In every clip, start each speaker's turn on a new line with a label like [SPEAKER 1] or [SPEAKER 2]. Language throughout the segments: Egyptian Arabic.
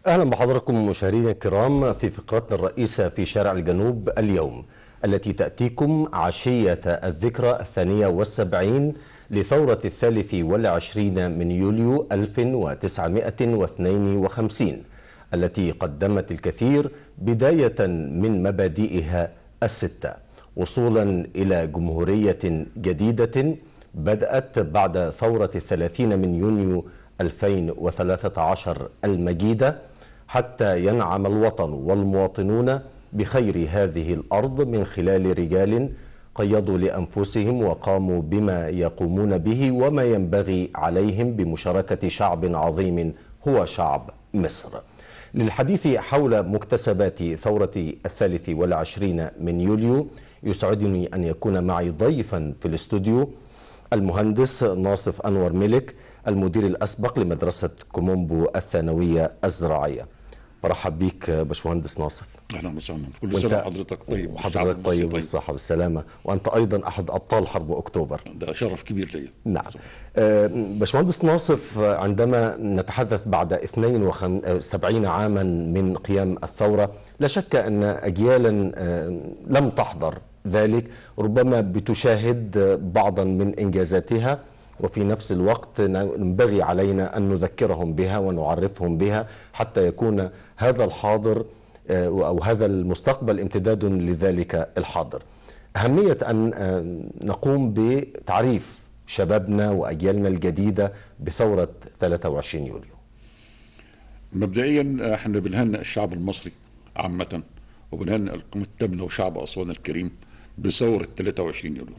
[SPEAKER 1] أهلا بحضراتكم مشاهدينا الكرام في فقرتنا الرئيسة في شارع الجنوب اليوم التي تأتيكم عشية الذكرى الثانية والسبعين لثورة الثالث والعشرين من يوليو 1952 التي قدمت الكثير بداية من مبادئها الستة وصولا إلى جمهورية جديدة بدأت بعد ثورة الثلاثين من يونيو 2013 المجيدة حتى ينعم الوطن والمواطنون بخير هذه الأرض من خلال رجال قيضوا لأنفسهم وقاموا بما يقومون به وما ينبغي عليهم بمشاركة شعب عظيم هو شعب مصر للحديث حول مكتسبات ثورة الثالث والعشرين من يوليو يسعدني أن يكون معي ضيفا في الاستوديو المهندس ناصف أنور ملك المدير الأسبق لمدرسة كومومبو الثانوية الزراعية برحب بيك باشمهندس ناصف
[SPEAKER 2] اهلا وسهلا كل سنه وحضرتك طيب
[SPEAKER 1] وحضرتك طيب بالصحه والسلامه وانت ايضا احد ابطال حرب اكتوبر
[SPEAKER 2] ده شرف كبير ليا
[SPEAKER 1] نعم آه، باشمهندس ناصف عندما نتحدث بعد 72 عاما من قيام الثوره لا شك ان اجيالا آه، لم تحضر ذلك ربما بتشاهد بعضا من انجازاتها وفي نفس الوقت ينبغي علينا أن نذكرهم بها ونعرفهم بها حتى يكون هذا الحاضر أو هذا المستقبل امتداد لذلك الحاضر أهمية أن نقوم بتعريف شبابنا وأجيالنا الجديدة بثورة 23 يوليو
[SPEAKER 2] مبدئيا احنا بنهنئ الشعب المصري عامة وبنهنئ القوم التامنة وشعب أسوان الكريم بثورة 23 يوليو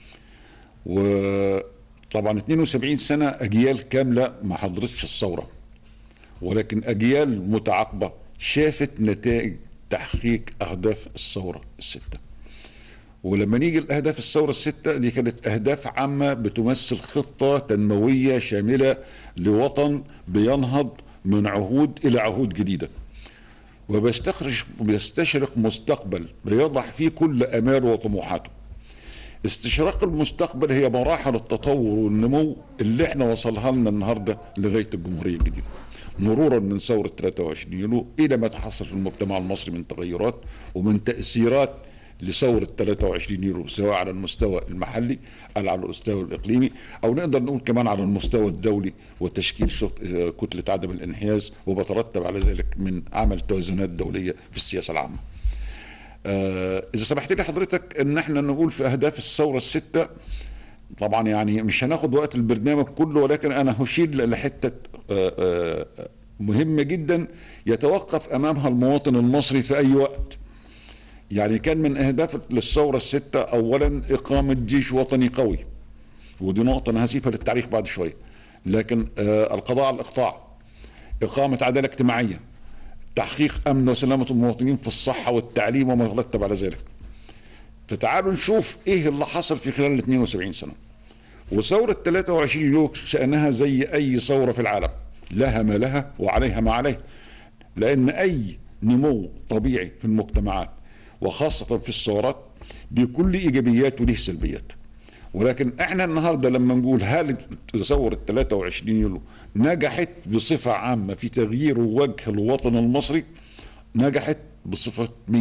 [SPEAKER 2] و طبعا 72 سنة أجيال كاملة ما حضرتش الثورة ولكن أجيال متعاقبة شافت نتائج تحقيق أهداف الثورة الستة ولما نيجي لأهداف الثورة الستة دي كانت أهداف عامة بتمثل خطة تنموية شاملة لوطن بينهض من عهود إلى عهود جديدة وبيستخرج بيستشرق مستقبل بيضع فيه كل أماله وطموحاته استشراق المستقبل هي مراحل التطور والنمو اللي احنا وصلها لنا النهارده لغايه الجمهوريه الجديده. مرورا من ثوره 23 يوليو الى ما تحصل في المجتمع المصري من تغيرات ومن تاثيرات لثورة 23 يوليو سواء على المستوى المحلي أو على المستوى الإقليمي أو نقدر نقول كمان على المستوى الدولي وتشكيل كتلة عدم الانحياز وبترتب على ذلك من عمل توازنات دولية في السياسة العامة. آه اذا سمحت لي حضرتك ان احنا نقول في اهداف الثوره السته طبعا يعني مش هناخد وقت البرنامج كله ولكن انا هشير لحته آه آه مهمه جدا يتوقف امامها المواطن المصري في اي وقت يعني كان من اهداف للثوره السته اولا اقامه جيش وطني قوي ودي نقطه انا هسيبها للتاريخ بعد شويه لكن القضاء على الاقطاع اقامه عداله اجتماعيه تحقيق امن وسلامه المواطنين في الصحه والتعليم وما يترتب على ذلك. فتعالوا نشوف ايه اللي حصل في خلال ال 72 سنه. وثوره 23 يوليو شانها زي اي ثوره في العالم، لها ما لها وعليها ما عليها. لان اي نمو طبيعي في المجتمعات وخاصه في الثورات بيكون له ايجابيات وله سلبيات. ولكن احنا النهارده لما نقول هل ثوره 23 يوليو نجحت بصفه عامه في تغيير وجه الوطن المصري نجحت بصفه 100%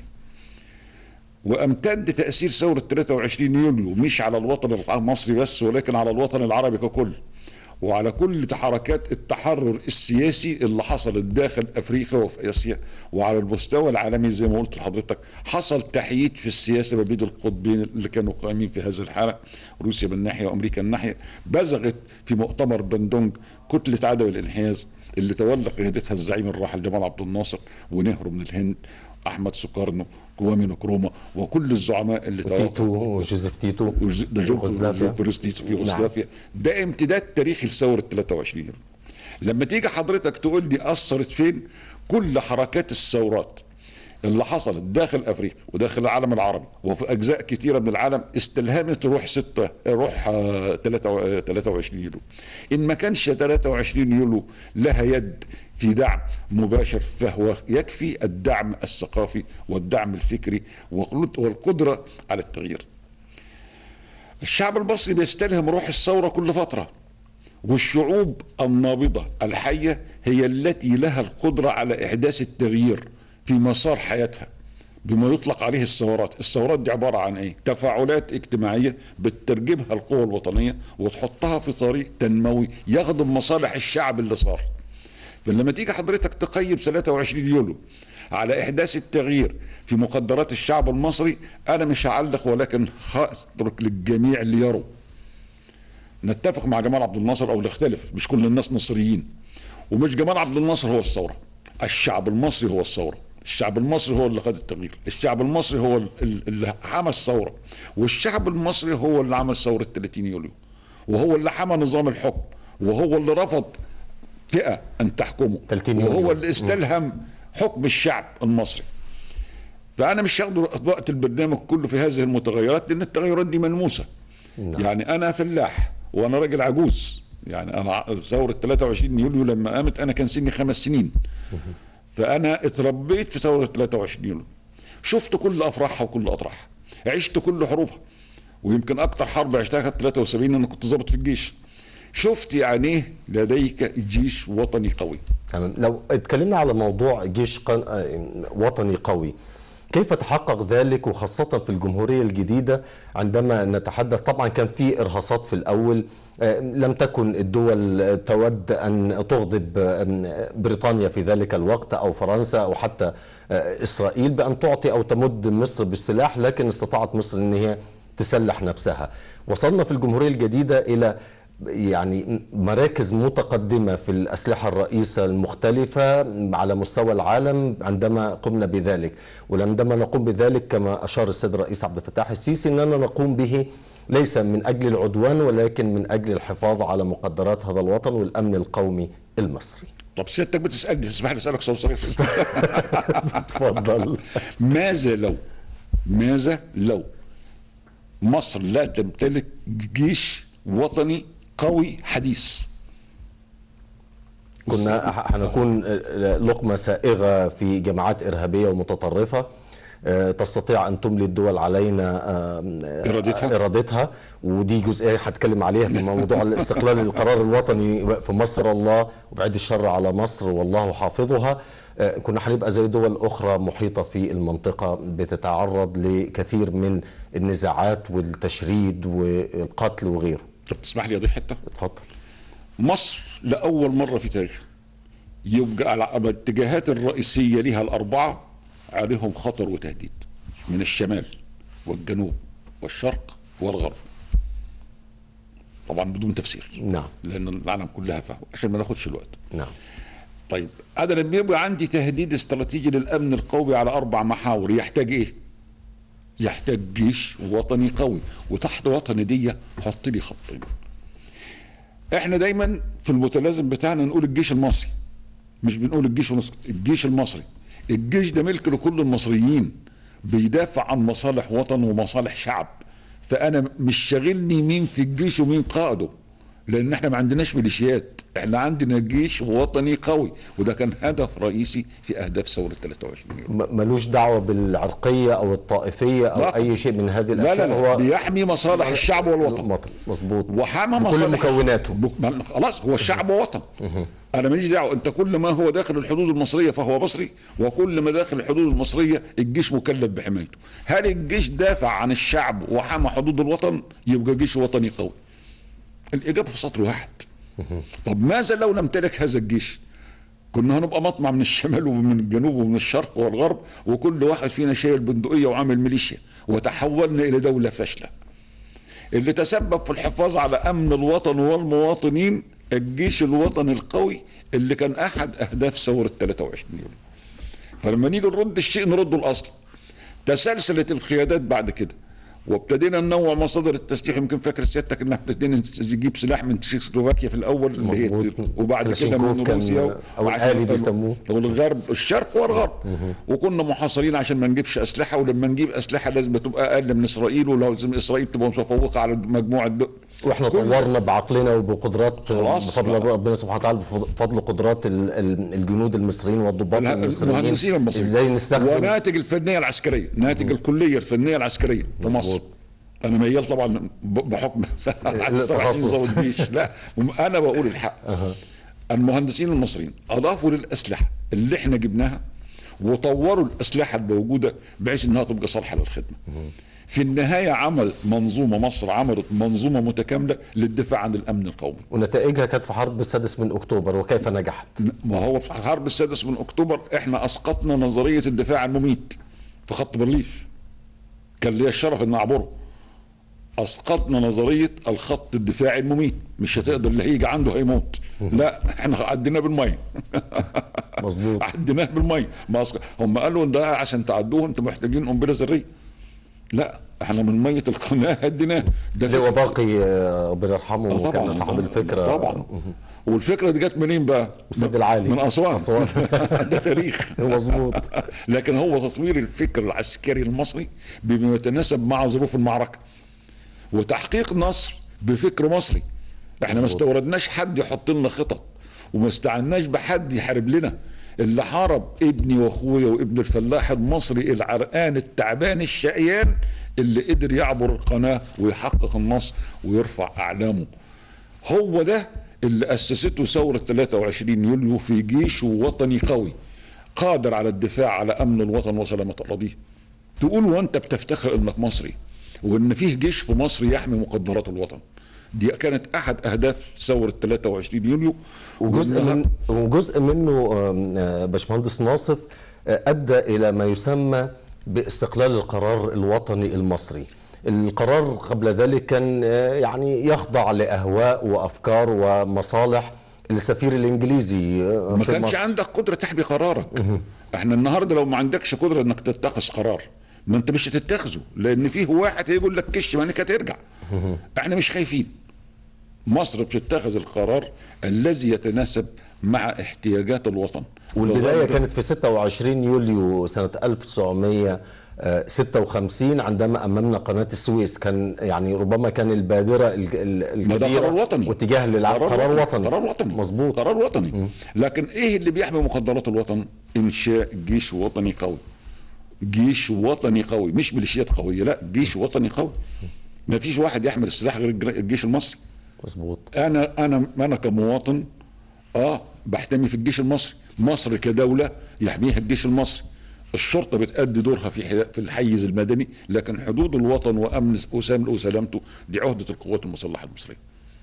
[SPEAKER 2] وامتد تاثير ثوره 23 يوليو مش على الوطن المصري بس ولكن على الوطن العربي ككل وعلى كل حركات التحرر السياسي اللي حصلت داخل افريقيا وفي اسيا وعلى المستوى العالمي زي ما قلت لحضرتك حصل تحييد في السياسه ما بين القطبين اللي كانوا قائمين في هذه الحاله روسيا من ناحيه وامريكا من ناحيه بزغت في مؤتمر بندونج كتله عدم الانحياز اللي تولى قيادتها الزعيم الراحل جمال عبد الناصر ونهرو من الهند احمد سكارنو كوامي نكروما وكل الزعماء اللي
[SPEAKER 1] تيتو وجوزيف تيتو
[SPEAKER 2] ده جوزيف تيتو في يوغوسلافيا نعم. ده امتداد تاريخي لثوره 23 لما تيجي حضرتك تقول لي اثرت فين كل حركات الثورات اللي حصلت داخل افريقيا وداخل العالم العربي وفي اجزاء كثيره من العالم استلهمت روح 6 روح 23 يوليو ان ما كانش 23 يوليو لها يد في دعم مباشر فهو يكفي الدعم الثقافي والدعم الفكري والقدره على التغيير الشعب المصري بيستلهم روح الثوره كل فتره والشعوب النابضة الحية هي التي لها القدرة على إحداث التغيير في مسار حياتها بما يطلق عليه الثورات الثورات دي عبارة عن ايه تفاعلات اجتماعية بتترجمها القوى الوطنية وتحطها في طريق تنموي يخدم مصالح الشعب اللي صار فلما تيجي حضرتك تقيم 23 يوليو على احداث التغيير في مقدرات الشعب المصري انا مش هعلق ولكن هترك للجميع ليروا نتفق مع جمال عبد الناصر او نختلف مش كل الناس نصريين ومش جمال عبد الناصر هو الثوره الشعب المصري هو الثوره الشعب المصري هو اللي خد التغيير الشعب المصري هو اللي عمل الثوره والشعب المصري هو اللي عمل ثوره 30 يوليو وهو اللي حمى نظام الحكم وهو اللي رفض فئه ان تحكمه
[SPEAKER 1] 30 يوليو.
[SPEAKER 2] وهو اللي استلهم حكم الشعب المصري فانا مش هاخد وقت البرنامج كله في هذه المتغيرات لان التغيرات دي ملموسه
[SPEAKER 1] نعم.
[SPEAKER 2] يعني انا فلاح وانا راجل عجوز يعني انا ثوره 23 يوليو لما قامت انا كان سني خمس سنين فانا اتربيت في ثوره 23 يوليو شفت كل افراحها وكل اطرحها عشت كل حروبها ويمكن اكتر حرب عشتها كانت 73 انا كنت ضابط في الجيش شفت يعني ايه لديك جيش وطني قوي
[SPEAKER 1] تمام لو اتكلمنا على موضوع جيش قن... آه، وطني قوي كيف تحقق ذلك وخاصة في الجمهورية الجديدة عندما نتحدث طبعا كان في إرهاصات في الأول آه، لم تكن الدول تود أن تغضب آه، بريطانيا في ذلك الوقت أو فرنسا أو حتى آه، إسرائيل بأن تعطي أو تمد مصر بالسلاح لكن استطاعت مصر أن هي تسلح نفسها وصلنا في الجمهورية الجديدة إلى يعني مراكز متقدمة في الأسلحة الرئيسة المختلفة على مستوى العالم عندما قمنا بذلك وعندما نقوم بذلك كما أشار السيد الرئيس عبد الفتاح السيسي أننا نقوم به ليس من أجل العدوان ولكن من أجل الحفاظ على مقدرات هذا الوطن والأمن القومي المصري
[SPEAKER 2] طب سيادتك بتسالني اسمح لي اسالك سؤال صغير
[SPEAKER 1] تفضل
[SPEAKER 2] ماذا لو ماذا لو مصر لا تمتلك جيش وطني قوي حديث
[SPEAKER 1] كنا ح- هنكون لقمة سائغة في جماعات إرهابية ومتطرفة آه، تستطيع أن تملي الدول علينا آه،
[SPEAKER 2] إرادتها.
[SPEAKER 1] إرادتها ودي جزئية هتكلم عليها في موضوع الاستقلال القرار الوطني في مصر الله وبعد الشر على مصر والله حافظها آه، كنا هنبقى زي دول أخرى محيطة في المنطقة بتتعرض لكثير من النزاعات والتشريد والقتل وغيره
[SPEAKER 2] طب تسمح لي اضيف حته
[SPEAKER 1] اتفضل
[SPEAKER 2] مصر لاول مره في تاريخها يبقى على الاتجاهات الرئيسيه لها الاربعه عليهم خطر وتهديد من الشمال والجنوب والشرق والغرب طبعا بدون تفسير
[SPEAKER 1] نعم
[SPEAKER 2] لان العالم كلها فاهم عشان ما ناخدش الوقت
[SPEAKER 1] نعم
[SPEAKER 2] طيب انا لما يبقى عندي تهديد استراتيجي للامن القومي على اربع محاور يحتاج ايه؟ يحتاج جيش وطني قوي وتحت وطني دي حط لي خطين. احنا دايما في المتلازم بتاعنا نقول الجيش المصري مش بنقول الجيش ونسكت الجيش المصري الجيش ده ملك لكل المصريين بيدافع عن مصالح وطن ومصالح شعب فانا مش شاغلني مين في الجيش ومين قائده لان احنا ما عندناش ميليشيات احنا عندنا جيش وطني قوي وده كان هدف رئيسي في اهداف ثوره 23 يوليو
[SPEAKER 1] م- ملوش دعوة بالعرقية أو الطائفية أو
[SPEAKER 2] لا
[SPEAKER 1] أي شيء من هذه
[SPEAKER 2] لا
[SPEAKER 1] الأشياء
[SPEAKER 2] لا, لا بيحمي مصالح الشعب والوطن
[SPEAKER 1] مطل- مظبوط
[SPEAKER 2] وحمى
[SPEAKER 1] بكل
[SPEAKER 2] مصالح
[SPEAKER 1] مكوناته
[SPEAKER 2] بك- ما- خلاص هو الشعب وطن انا ماليش دعوه انت كل ما هو داخل الحدود المصريه فهو مصري وكل ما داخل الحدود المصريه الجيش مكلف بحمايته هل الجيش دافع عن الشعب وحمى حدود الوطن يبقى جيش وطني قوي الاجابه في سطر واحد طب ماذا لو نمتلك هذا الجيش كنا هنبقى مطمع من الشمال ومن الجنوب ومن الشرق والغرب وكل واحد فينا شايل بندقيه وعامل ميليشيا وتحولنا الى دوله فاشله اللي تسبب في الحفاظ على امن الوطن والمواطنين الجيش الوطني القوي اللي كان احد اهداف ثوره 23 يوليو فلما نيجي نرد الشيء نرده الاصل تسلسلت القيادات بعد كده وابتدينا ننوع مصادر التسليح يمكن فاكر سيادتك ان احنا ابتدينا نجيب سلاح من تشيكوسلوفاكيا في الاول اللي هي
[SPEAKER 1] مظبوط.
[SPEAKER 2] وبعد كده
[SPEAKER 1] كلاشينكوف
[SPEAKER 2] من
[SPEAKER 1] كان-
[SPEAKER 2] روسيا
[SPEAKER 1] أو
[SPEAKER 2] وعشان-
[SPEAKER 1] الآلي بيسموه.
[SPEAKER 2] والغرب الشرق والغرب وكنا محاصرين عشان ما نجيبش اسلحه ولما نجيب اسلحه لازم تبقى اقل من اسرائيل ولازم اسرائيل تبقى متفوقه على مجموعه دول
[SPEAKER 1] واحنا
[SPEAKER 2] كل-
[SPEAKER 1] طورنا بعقلنا وبقدرات
[SPEAKER 2] خلاص
[SPEAKER 1] بفضل
[SPEAKER 2] بقى.
[SPEAKER 1] ربنا سبحانه وتعالى بفضل قدرات ال- ال- الجنود المصريين والضباط المصريين
[SPEAKER 2] المهندسين المصريين
[SPEAKER 1] ازاي نستخدم
[SPEAKER 2] وناتج الفنيه العسكريه ناتج الكليه الفنيه العسكريه في مصر
[SPEAKER 1] مظبوط.
[SPEAKER 2] انا ميال طبعا ب- بحكم قعدت سبع سنين
[SPEAKER 1] التخصص.
[SPEAKER 2] ضابط جيش لا انا بقول الحق المهندسين المصريين اضافوا للاسلحه اللي احنا جبناها وطوروا الاسلحه الموجوده بحيث انها تبقى صالحه للخدمه في النهايه عمل منظومه مصر عملت منظومه متكامله للدفاع عن الامن القومي
[SPEAKER 1] ونتائجها كانت في حرب السادس من أكتوبر وكيف نجحت
[SPEAKER 2] ما هو في حرب السادس من اكتوبر احنا اسقطنا نظريه الدفاع المميت في خط بارليف كان ليا الشرف ان اعبره اسقطنا نظريه الخط الدفاعي المميت مش هتقدر اللي هيجي عنده هيموت لا احنا عديناه بالميه
[SPEAKER 1] مظبوط
[SPEAKER 2] عديناه بالميه ما أسق... هم قالوا ان ده عشان تعدوه انتم محتاجين قنبله ذريه لا احنا من ميه القناه هديناه ده
[SPEAKER 1] اللي هو باقي آه، ربنا يرحمه
[SPEAKER 2] آه
[SPEAKER 1] وكان صاحب الفكرة
[SPEAKER 2] طبعا والفكره دي جت منين بقى؟
[SPEAKER 1] السد العالي.
[SPEAKER 2] من اسوان
[SPEAKER 1] أسوان.
[SPEAKER 2] ده تاريخ
[SPEAKER 1] مظبوط
[SPEAKER 2] لكن هو تطوير الفكر العسكري المصري بما يتناسب مع ظروف المعركه وتحقيق نصر بفكر مصري احنا ما استوردناش حد يحط لنا خطط وما استعناش بحد يحارب لنا اللي حارب ابني واخويا وابن الفلاح المصري العرقان التعبان الشقيان اللي قدر يعبر القناه ويحقق النصر ويرفع اعلامه هو ده اللي اسسته ثوره 23 يوليو في جيش وطني قوي قادر على الدفاع على امن الوطن وسلامه اراضيه تقول وانت بتفتخر انك مصري وان فيه جيش في مصر يحمي مقدرات الوطن دي كانت احد اهداف ثوره 23 يوليو
[SPEAKER 1] وجزء
[SPEAKER 2] وإنها-
[SPEAKER 1] من وجزء منه آم، آه، باشمهندس ناصف آه، ادى الى ما يسمى باستقلال القرار الوطني المصري. القرار قبل ذلك كان آه، يعني يخضع لاهواء وافكار ومصالح السفير الانجليزي آه،
[SPEAKER 2] ما
[SPEAKER 1] في
[SPEAKER 2] كانش
[SPEAKER 1] مصر.
[SPEAKER 2] عندك قدره تحمي قرارك احنا النهارده لو ما عندكش قدره انك تتخذ قرار ما انت مش هتتخذه لان فيه واحد هيقول لك كش ما انك هترجع احنا مش خايفين مصر بتتخذ القرار الذي يتناسب مع احتياجات الوطن
[SPEAKER 1] والبدايه
[SPEAKER 2] ولذلك-
[SPEAKER 1] كانت في 26 يوليو سنه 1956 عندما اممنا قناه السويس كان يعني ربما كان البادره الج- ال-
[SPEAKER 2] ما ده
[SPEAKER 1] الكبيره
[SPEAKER 2] قرار وطني
[SPEAKER 1] واتجاه للعب قرار وطني
[SPEAKER 2] قرار وطني
[SPEAKER 1] مظبوط
[SPEAKER 2] قرار وطني لكن ايه اللي بيحمي مقدرات الوطن انشاء جيش وطني قوي جيش وطني قوي مش ميليشيات قويه لا جيش وطني قوي ما فيش واحد يحمل السلاح غير الج- الجيش المصري
[SPEAKER 1] مظبوط
[SPEAKER 2] انا انا انا كمواطن اه بحتمي في الجيش المصري مصر كدوله يحميها الجيش المصري الشرطه بتأدي دورها في حي- في الحيز المدني لكن حدود الوطن وامن وسامه وسلامته دي عهده القوات المسلحه المصريه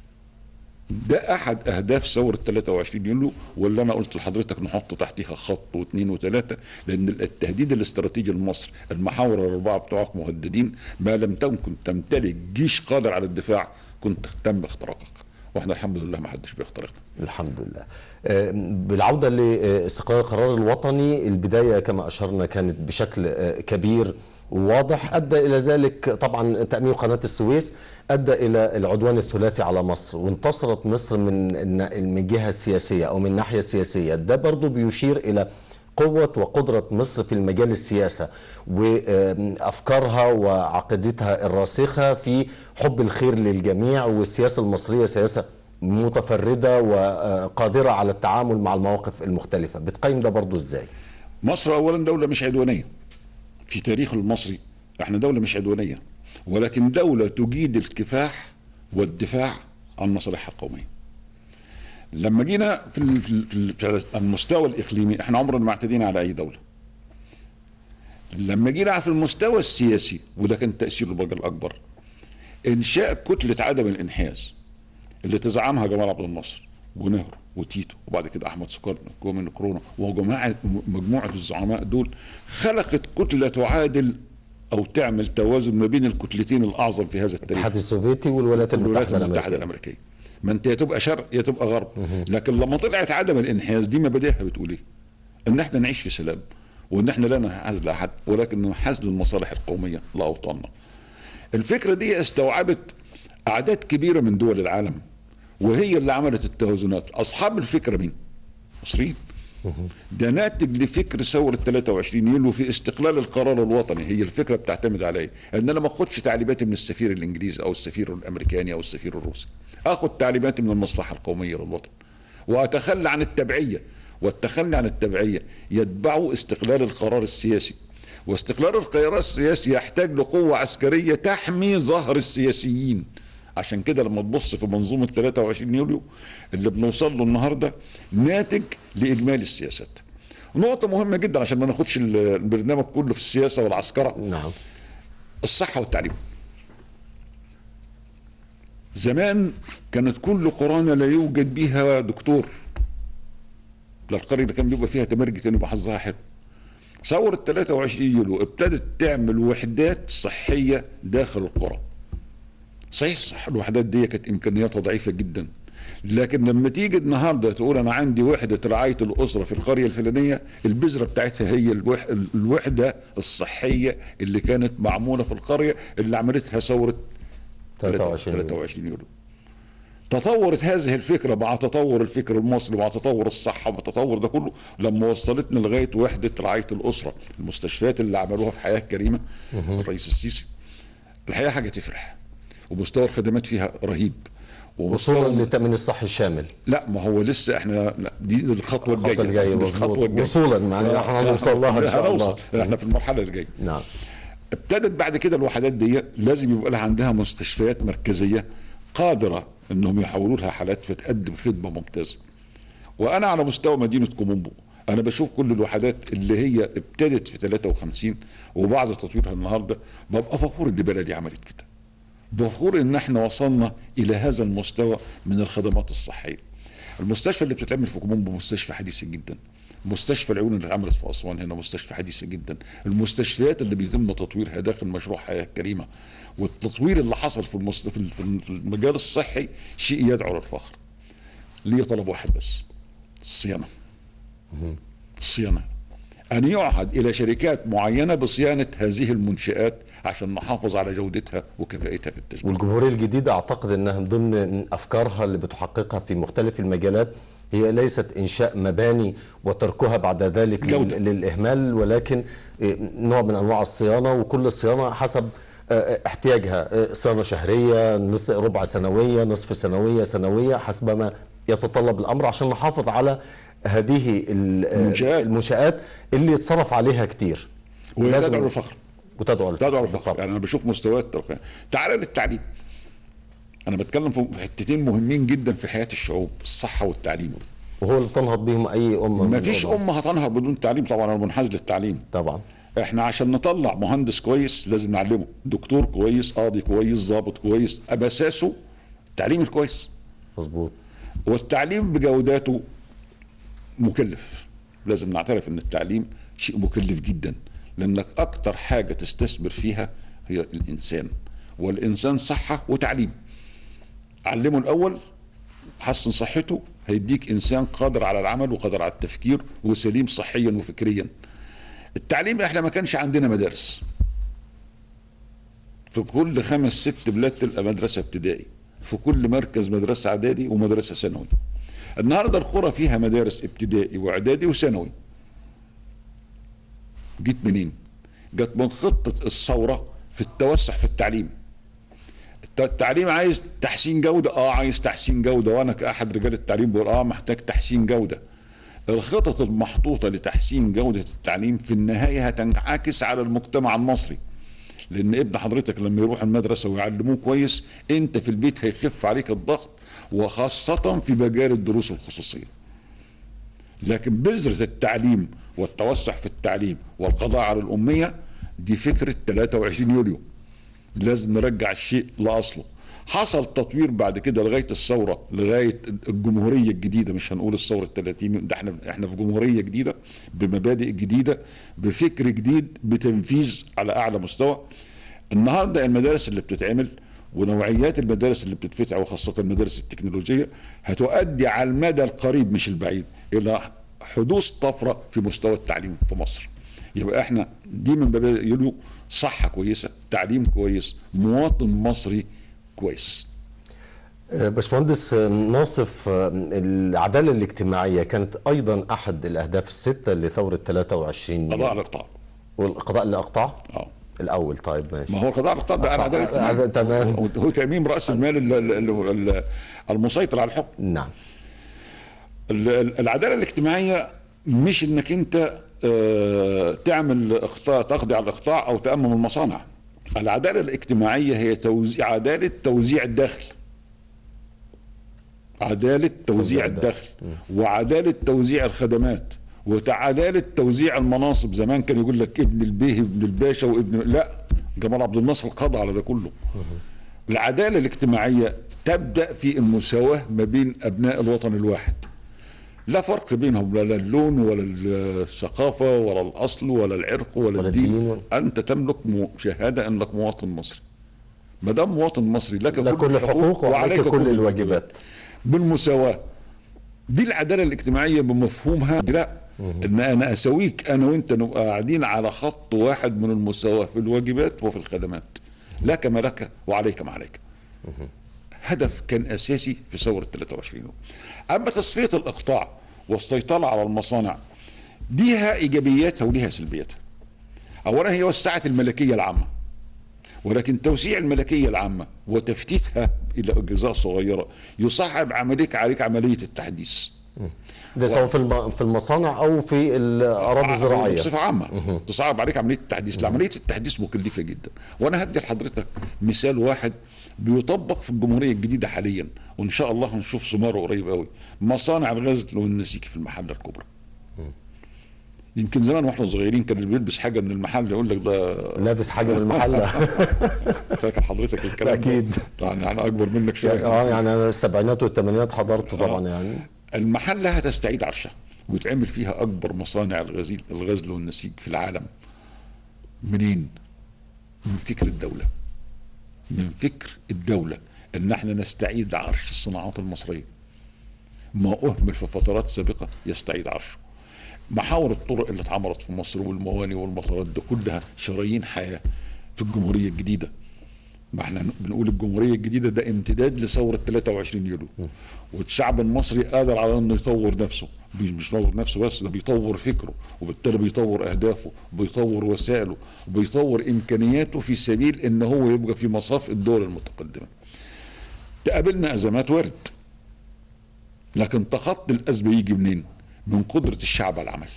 [SPEAKER 2] ده احد اهداف ثوره 23 يوليو واللي انا قلت لحضرتك نحط تحتيها خط واثنين وثلاثه لان التهديد الاستراتيجي لمصر المحاور الاربعه بتوعك مهددين ما لم تكن تمتلك جيش قادر على الدفاع كنت تم اختراقك واحنا الحمد لله ما حدش بيخترقنا
[SPEAKER 1] الحمد لله آه، بالعودة لاستقلال القرار الوطني البداية كما أشرنا كانت بشكل آه، كبير وواضح أدى إلى ذلك طبعا تأميم قناة السويس أدى إلى العدوان الثلاثي على مصر وانتصرت مصر من الن- من الجهة السياسية أو من الناحية السياسية ده برضو بيشير إلى قوة وقدرة مصر في المجال السياسة وأفكارها وعقيدتها الراسخة في حب الخير للجميع والسياسة المصرية سياسة متفردة وقادرة على التعامل مع المواقف المختلفة بتقيم ده برضو ازاي
[SPEAKER 2] مصر اولا دوله مش عدوانيه في تاريخ المصري احنا دوله مش عدوانيه ولكن دوله تجيد الكفاح والدفاع عن مصالحها القوميه لما جينا في ال- في ال- في ال- في المستوى الاقليمي احنا عمرنا ما اعتدينا على اي دوله لما جينا في المستوى السياسي وده كان تاثير البرج الاكبر انشاء كتله عدم الانحياز اللي تزعمها جمال عبد الناصر ونهرو وتيتو وبعد كده احمد سكر كومين كورونا وجماعه مجموعه الزعماء دول خلقت كتله تعادل او تعمل توازن ما بين الكتلتين الاعظم في هذا التاريخ
[SPEAKER 1] الاتحاد السوفيتي والولايات
[SPEAKER 2] الولايات
[SPEAKER 1] المتحدة
[SPEAKER 2] المتحده
[SPEAKER 1] الأمريكية
[SPEAKER 2] الامريكيه ما انت يا تبقى شرق يا تبقى غرب لكن لما طلعت عدم الانحياز دي مبادئها بتقول ايه؟ ان احنا نعيش في سلام وان احنا لا ننحاز لاحد ولكن ننحاز للمصالح القوميه لاوطاننا. الفكره دي استوعبت اعداد كبيره من دول العالم وهي اللي عملت التوازنات، اصحاب الفكره مين؟ مصريين. ده ناتج لفكر ثوره 23 يوليو في استقلال القرار الوطني هي الفكره بتعتمد على ايه؟ ان انا ما اخدش تعليماتي من السفير الانجليزي او السفير الامريكاني او السفير الروسي اخد تعليماتي من المصلحه القوميه للوطن واتخلى عن التبعيه والتخلي عن التبعيه يتبعه استقلال القرار السياسي واستقرار القرار السياسي يحتاج لقوة عسكرية تحمي ظهر السياسيين عشان كده لما تبص في منظومة 23 يوليو اللي بنوصل له النهاردة ناتج لإجمالي السياسات نقطة مهمة جدا عشان ما ناخدش البرنامج كله في السياسة والعسكرة
[SPEAKER 1] نعم
[SPEAKER 2] الصحة والتعليم زمان كانت كل قرانا لا يوجد بها دكتور ده القرية اللي كان بيبقى فيها تمرجي تاني يبقى حظها حلو ثورة 23 يوليو ابتدت تعمل وحدات صحية داخل القرى صحيح صح الوحدات دي كانت امكانياتها ضعيفة جدا لكن لما تيجي النهارده تقول انا عندي وحده رعايه الاسره في القريه الفلانيه البذره بتاعتها هي الوح الوحده الصحيه اللي كانت معموله في القريه اللي عملتها ثوره
[SPEAKER 1] 23
[SPEAKER 2] 23 يوليو تطورت هذه الفكره مع تطور الفكر المصري مع تطور الصحه مع تطور ده كله لما وصلتنا لغايه وحده رعايه الاسره المستشفيات اللي عملوها في حياه كريمه الرئيس السيسي الحقيقه حاجه تفرح ومستوى الخدمات فيها رهيب
[SPEAKER 1] وصولا للتامين الصحي الشامل
[SPEAKER 2] لا ما هو لسه احنا لا دي الخطوه الجايه
[SPEAKER 1] الخطوه الجايه
[SPEAKER 2] دي
[SPEAKER 1] مظبوط وصولا مع احنا هنوصل لها ان شاء الله
[SPEAKER 2] احنا في المرحله الجايه
[SPEAKER 1] نعم
[SPEAKER 2] ابتدت بعد كده الوحدات دي لازم يبقى لها عندها مستشفيات مركزيه قادره انهم يحولوا لها حالات فتقدم خدمه ممتازه وانا على مستوى مدينه كومومبو انا بشوف كل الوحدات اللي هي ابتدت في 53 وبعد تطويرها النهارده ببقى فخور ان بلدي عملت كده بفخور ان احنا وصلنا الى هذا المستوى من الخدمات الصحيه المستشفى اللي بتتعمل في كومومبو مستشفى حديثه جدا مستشفى العيون اللي اتعملت في اسوان هنا مستشفى حديثه جدا المستشفيات اللي بيتم تطويرها داخل مشروع حياه كريمه والتطوير اللي حصل في المست... في المجال الصحي شيء يدعو للفخر ليه طلب واحد بس الصيانه الصيانه ان يعهد الى شركات معينه بصيانه هذه المنشات عشان نحافظ على جودتها وكفاءتها في التشغيل
[SPEAKER 1] والجمهوريه الجديده اعتقد انها من ضمن افكارها اللي بتحققها في مختلف المجالات هي ليست انشاء مباني وتركها بعد ذلك
[SPEAKER 2] جودة.
[SPEAKER 1] للاهمال ولكن نوع من انواع الصيانه وكل الصيانه حسب احتياجها صيانه شهريه نص ربع سنويه نصف سنويه سنويه حسب ما يتطلب الامر عشان نحافظ على هذه
[SPEAKER 2] المنشآت.
[SPEAKER 1] المنشآت اللي يتصرف عليها كتير
[SPEAKER 2] وتدعو للفخر
[SPEAKER 1] وتدعو
[SPEAKER 2] تدعو للفخر يعني انا بشوف مستويات الخ- تعال للتعليم انا بتكلم في حتتين مهمين جدا في حياه الشعوب الصحه والتعليم
[SPEAKER 1] وهو اللي تنهض بهم اي امه
[SPEAKER 2] ما
[SPEAKER 1] من
[SPEAKER 2] فيش
[SPEAKER 1] الأمم.
[SPEAKER 2] امه هتنهض بدون تعليم طبعا انا منحاز للتعليم
[SPEAKER 1] طبعا
[SPEAKER 2] احنا عشان نطلع مهندس كويس لازم نعلمه دكتور كويس قاضي كويس ضابط كويس ابقى اساسه التعليم الكويس
[SPEAKER 1] مظبوط
[SPEAKER 2] والتعليم بجوداته مكلف لازم نعترف ان التعليم شيء مكلف جدا لانك اكتر حاجه تستثمر فيها هي الانسان والانسان صحه وتعليم علمه الاول حسن صحته هيديك انسان قادر على العمل وقادر على التفكير وسليم صحيا وفكريا التعليم احنا ما كانش عندنا مدارس في كل خمس ست بلاد تبقى مدرسه ابتدائي في كل مركز مدرسه اعدادي ومدرسه ثانوي النهارده القرى فيها مدارس ابتدائي واعدادي وثانوي جيت منين جت من خطه الثوره في التوسع في التعليم الت- التعليم عايز تحسين جوده اه عايز تحسين جوده وانا كاحد رجال التعليم بقول اه محتاج تحسين جوده الخطط المحطوطه لتحسين جوده التعليم في النهايه هتنعكس على المجتمع المصري لان ابن حضرتك لما يروح المدرسه ويعلموه كويس انت في البيت هيخف عليك الضغط وخاصه في مجال الدروس الخصوصيه لكن بذره التعليم والتوسع في التعليم والقضاء على الاميه دي فكره 23 يوليو لازم نرجع الشيء لاصله حصل تطوير بعد كده لغايه الثوره لغايه الجمهوريه الجديده مش هنقول الثوره ال 30 ده احنا احنا في جمهوريه جديده بمبادئ جديده بفكر جديد بتنفيذ على اعلى مستوى النهارده المدارس اللي بتتعمل ونوعيات المدارس اللي بتتفتح وخاصه المدارس التكنولوجيه هتؤدي على المدى القريب مش البعيد الى حدوث طفره في مستوى التعليم في مصر يبقى احنا دي من باب يقولوا صحه كويسه تعليم كويس مواطن مصري كويس
[SPEAKER 1] آه، باشمهندس آه، ناصف آه، العدالة الاجتماعية كانت أيضا أحد الأهداف الستة لثورة 23
[SPEAKER 2] قضاء على الاقطاع
[SPEAKER 1] والقضاء الإقطاع
[SPEAKER 2] اه
[SPEAKER 1] الأول طيب ماشي
[SPEAKER 2] ما هو القضاء على الاقطاع بقى العداله الاجتماعيه
[SPEAKER 1] تمام
[SPEAKER 2] هو تاميم راس المال ال- ال- ال- المسيطر على الحكم
[SPEAKER 1] نعم
[SPEAKER 2] ال- ال- العداله الاجتماعيه مش انك انت آه، تعمل اقطاع تقضي على الاقطاع او تامم المصانع العداله الاجتماعيه هي توزيع عداله توزيع الدخل عداله توزيع الدخل وعداله توزيع الخدمات وعداله توزيع المناصب زمان كان يقول لك ابن البيه ابن الباشا وابن لا جمال عبد الناصر قضى على ده كله العداله الاجتماعيه تبدا في المساواه ما بين ابناء الوطن الواحد لا فرق بينهم لا اللون ولا الثقافة ولا الأصل ولا العرق ولا,
[SPEAKER 1] ولا
[SPEAKER 2] الدين.
[SPEAKER 1] الدين.
[SPEAKER 2] أنت تملك مو- شهادة أنك مواطن مصري ما دام مواطن مصري لك
[SPEAKER 1] لك كل الحقوق وعليك كل الواجبات
[SPEAKER 2] بالمساواة دي العدالة الاجتماعية بمفهومها لا ان انا اسويك انا وانت نبقى قاعدين على خط واحد من المساواة في الواجبات وفي الخدمات لك ما لك وعليك ما عليك هدف كان اساسي في ثوره 23 يوم. اما تصفيه الاقطاع والسيطره على المصانع ليها ايجابياتها وليها سلبياتها. اولا هي وسعت الملكيه العامه. ولكن توسيع الملكيه العامه وتفتيتها الى اجزاء صغيره يصعب عليك عليك عمليه التحديث.
[SPEAKER 1] ده سواء في الم- في المصانع او في الاراضي الزراعيه
[SPEAKER 2] بصفه عامه تصعب عليك عمليه التحديث عمليه التحديث مكلفه جدا وانا هدي لحضرتك مثال واحد بيطبق في الجمهوريه الجديده حاليا وان شاء الله هنشوف ثماره قريب قوي مصانع الغزل والنسيج في المحله الكبرى يمكن زمان واحنا صغيرين كان اللي بيلبس حاجه من المحل يقول لك ده
[SPEAKER 1] لابس حاجه من المحله
[SPEAKER 2] فاكر حضرتك الكلام ده؟
[SPEAKER 1] أكيد.
[SPEAKER 2] يعني انا اكبر منك شويه
[SPEAKER 1] اه يعني انا السبعينات والثمانينات حضرته طبعا يعني
[SPEAKER 2] المحلة هتستعيد عرشها ويتعمل فيها أكبر مصانع الغزل الغزل والنسيج في العالم منين؟ من فكر الدولة من فكر الدولة إن احنا نستعيد عرش الصناعات المصرية ما أهمل في فترات سابقة يستعيد عرشه محاور الطرق اللي اتعمرت في مصر والمواني والمطارات دي كلها شرايين حياة في الجمهورية الجديدة ما احنا بنقول الجمهوريه الجديده ده امتداد لثوره 23 يوليو والشعب المصري قادر على انه يطور نفسه مش مش يطور نفسه بس ده بيطور فكره وبالتالي بيطور اهدافه وبيطور وسائله وبيطور امكانياته في سبيل ان هو يبقى في مصاف الدول المتقدمه تقابلنا ازمات وارد لكن تخطي الازمه يجي منين من قدره الشعب على العمل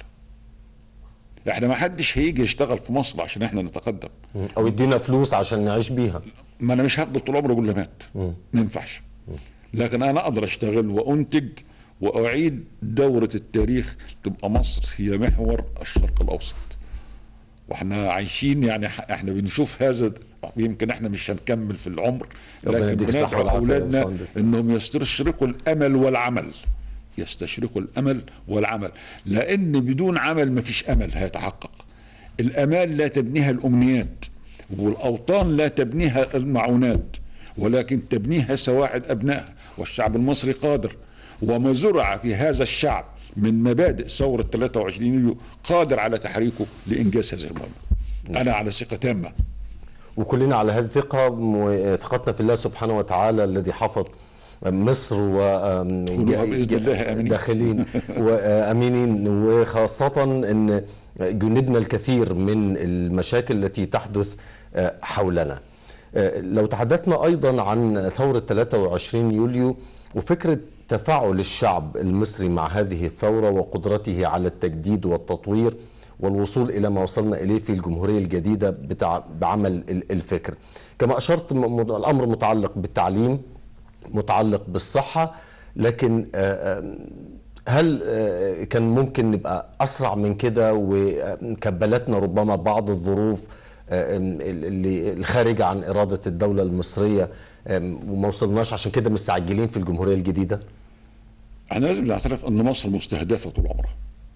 [SPEAKER 2] احنا ما حدش هيجي يشتغل في مصر عشان احنا نتقدم
[SPEAKER 1] او يدينا فلوس عشان نعيش بيها
[SPEAKER 2] ما انا مش هفضل طول عمري اقول له مات ما ينفعش لكن انا اقدر اشتغل وانتج واعيد دوره التاريخ تبقى مصر هي محور الشرق الاوسط واحنا عايشين يعني ح- احنا بنشوف هذا يمكن احنا مش هنكمل في العمر
[SPEAKER 1] ربنا
[SPEAKER 2] لكن
[SPEAKER 1] يديك الصحة
[SPEAKER 2] بندعو
[SPEAKER 1] والعافية يا
[SPEAKER 2] اولادنا
[SPEAKER 1] باشمهندس.
[SPEAKER 2] انهم يستشرقوا الامل والعمل يستشرقوا الامل والعمل لان بدون عمل ما فيش امل هيتحقق الامال لا تبنيها الامنيات والاوطان لا تبنيها المعونات ولكن تبنيها سواعد ابنائها والشعب المصري قادر وما زرع في هذا الشعب من مبادئ ثورة 23 يوليو قادر على تحريكه لإنجاز هذه المهمة أنا على ثقة تامة
[SPEAKER 1] وكلنا على هذه الثقة وثقتنا في الله سبحانه وتعالى الذي حفظ مصر و
[SPEAKER 2] ادخلوها بإذن الله آمنين.
[SPEAKER 1] داخلين وامينين وخاصة ان جندنا الكثير من المشاكل التي تحدث حولنا. لو تحدثنا ايضا عن ثورة 23 يوليو وفكرة تفاعل الشعب المصري مع هذه الثورة وقدرته على التجديد والتطوير والوصول إلى ما وصلنا إليه في الجمهورية الجديدة بتاع بعمل ال- الفكر كما أشرت م- م- الأمر متعلق بالتعليم متعلق بالصحة لكن آه، آه، هل آه، كان ممكن نبقى أسرع من كده وكبلتنا ربما بعض الظروف آه، اللي الخارجة عن إرادة الدولة المصرية آه، وما وصلناش عشان كده مستعجلين في الجمهورية الجديدة
[SPEAKER 2] احنا لازم نعترف ان مصر مستهدفه طول عمرها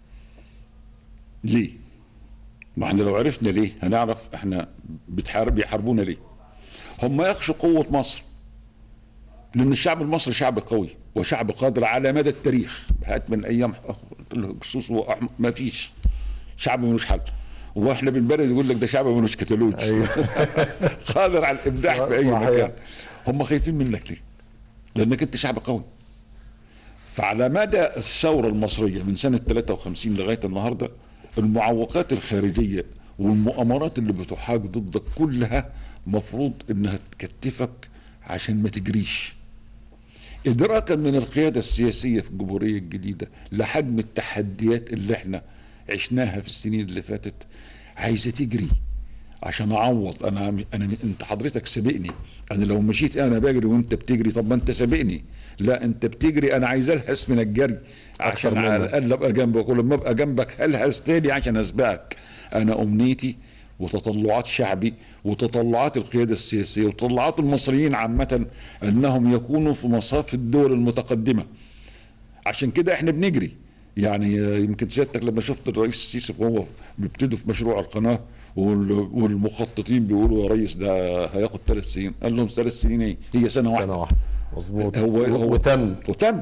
[SPEAKER 2] ليه ما احنا لو عرفنا ليه هنعرف احنا بتحارب بيحاربونا ليه هم يخشوا قوة مصر لأن الشعب المصري شعب قوي وشعب قادر على مدى التاريخ هات من أيام الهكسوس وأحمد ما فيش شعب ملوش حل واحنا بالبلد يقول لك ده شعب ملوش كتالوج قادر على الابداع في اي
[SPEAKER 1] صحيح.
[SPEAKER 2] مكان هم خايفين منك ليه؟ لانك انت شعب قوي فعلى مدى الثورة المصرية من سنة 53 لغاية النهاردة المعوقات الخارجية والمؤامرات اللي بتحاج ضدك كلها مفروض انها تكتفك عشان ما تجريش ادراكا من القياده السياسيه في الجمهوريه الجديده لحجم التحديات اللي احنا عشناها في السنين اللي فاتت عايزه تجري عشان اعوض انا انا انت حضرتك سابقني انا لو مشيت انا بجري وانت بتجري طب ما انت سابقني لا انت بتجري انا عايز الهس من الجري عشان
[SPEAKER 1] منك.
[SPEAKER 2] على الاقل ابقى جنبك ولما ابقى جنبك الهس تاني عشان اسبقك انا امنيتي وتطلعات شعبي وتطلعات القياده السياسيه وتطلعات المصريين عامه انهم يكونوا في مصاف الدول المتقدمه عشان كده احنا بنجري يعني آه، يمكن سيادتك لما شفت الرئيس السيسي وهو بيبتدوا في مشروع القناه وال- والمخططين بيقولوا يا ريس ده هياخد ثلاث سنين قال لهم ثلاث سنين ايه هي سنه واحده
[SPEAKER 1] سنه واحده مظبوط
[SPEAKER 2] هو هو
[SPEAKER 1] وتم
[SPEAKER 2] وتم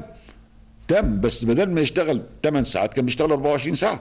[SPEAKER 2] تم بس بدل ما يشتغل 8 ساعات كان بيشتغل 24 ساعه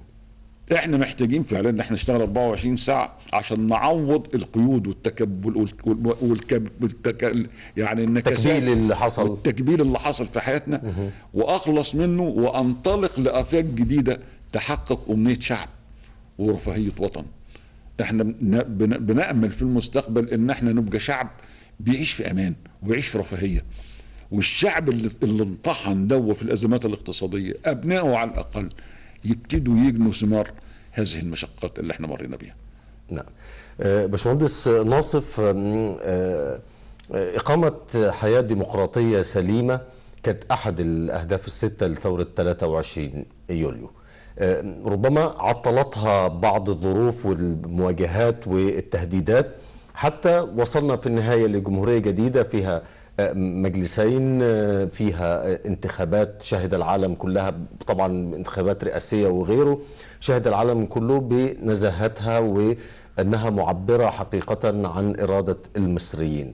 [SPEAKER 2] احنا محتاجين فعلا ان احنا نشتغل 24 ساعه عشان نعوض القيود والتكبل والك- والم- والكب والتك... يعني النكسات
[SPEAKER 1] التكبيل اللي حصل.
[SPEAKER 2] والتكبير اللي حصل في حياتنا واخلص منه وانطلق لافاق جديده تحقق امنيه شعب ورفاهيه وطن احنا بن- بن- بنامل في المستقبل ان احنا نبقى شعب بيعيش في امان ويعيش في رفاهيه والشعب اللي, اللي انطحن دو في الازمات الاقتصاديه ابنائه على الاقل يبتدوا يجنوا ثمار هذه المشقات اللي احنا مرينا بيها
[SPEAKER 1] نعم آه، باشمهندس ناصف آم، آه، آه، إقامة حياة ديمقراطية سليمة كانت أحد الأهداف الستة لثورة 23 يوليو آه، ربما عطلتها بعض الظروف والمواجهات والتهديدات حتى وصلنا في النهاية لجمهورية جديدة فيها آه، مجلسين آه، فيها آه، انتخابات شهد العالم كلها طبعا انتخابات رئاسية وغيره شهد العالم كله بنزاهتها وأنها معبرة حقيقة عن إرادة المصريين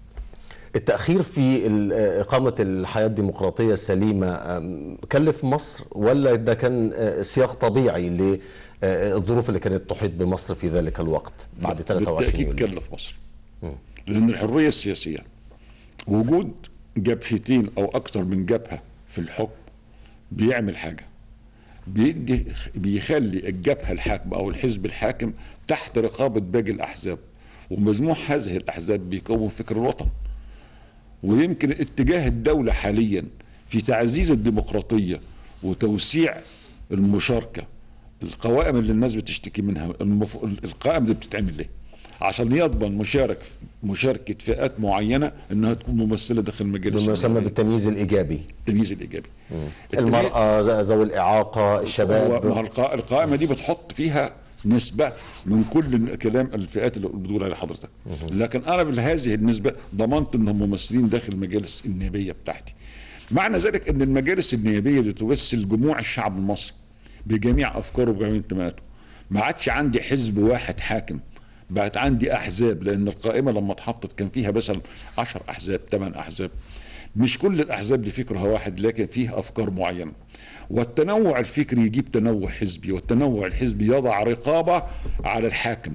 [SPEAKER 1] التأخير في ال- إقامة الحياة الديمقراطية السليمة أم، كلف مصر ولا ده كان آه، سياق طبيعي للظروف اللي كانت تحيط بمصر في ذلك الوقت بعد 23
[SPEAKER 2] بالتاكيد
[SPEAKER 1] يوليو
[SPEAKER 2] كلف مصر لان الحريه السياسيه وجود جبهتين او اكثر من جبهه في الحكم بيعمل حاجه بيدي بيخلي الجبهه الحاكمه او الحزب الحاكم تحت رقابه باقي الاحزاب ومجموع هذه الاحزاب بيكون فكر الوطن ويمكن اتجاه الدولة حاليا في تعزيز الديمقراطية وتوسيع المشاركة القوائم اللي الناس بتشتكي منها المف... القائمة اللي بتتعمل ليه عشان يضمن مشارك مشاركة فئات معينة انها تكون ممثلة داخل مجالس
[SPEAKER 1] بما يسمى
[SPEAKER 2] النيابة.
[SPEAKER 1] بالتمييز الإيجابي
[SPEAKER 2] التمييز الايجابي التمييز-
[SPEAKER 1] المرأة ز- ذوي الإعاقة
[SPEAKER 2] هو ما
[SPEAKER 1] الشباب
[SPEAKER 2] هو القا- القائمه دي بتحط فيها نسبه من كل كلام الفئات اللي بتقول عليها حضرتك لكن انا بهذه النسبه ضمنت انهم ممثلين داخل المجالس النيابيه بتاعتي معنى ذلك ان المجالس النيابيه دي تمثل جموع الشعب المصري بجميع افكاره وبجميع انتماءاته ما عادش عندي حزب واحد حاكم بقت عندي احزاب لان القائمه لما اتحطت كان فيها مثلا 10 احزاب 8 احزاب مش كل الاحزاب دي فكرها واحد لكن فيه افكار معينه والتنوع الفكري يجيب تنوع حزبي والتنوع الحزبي يضع رقابه على الحاكم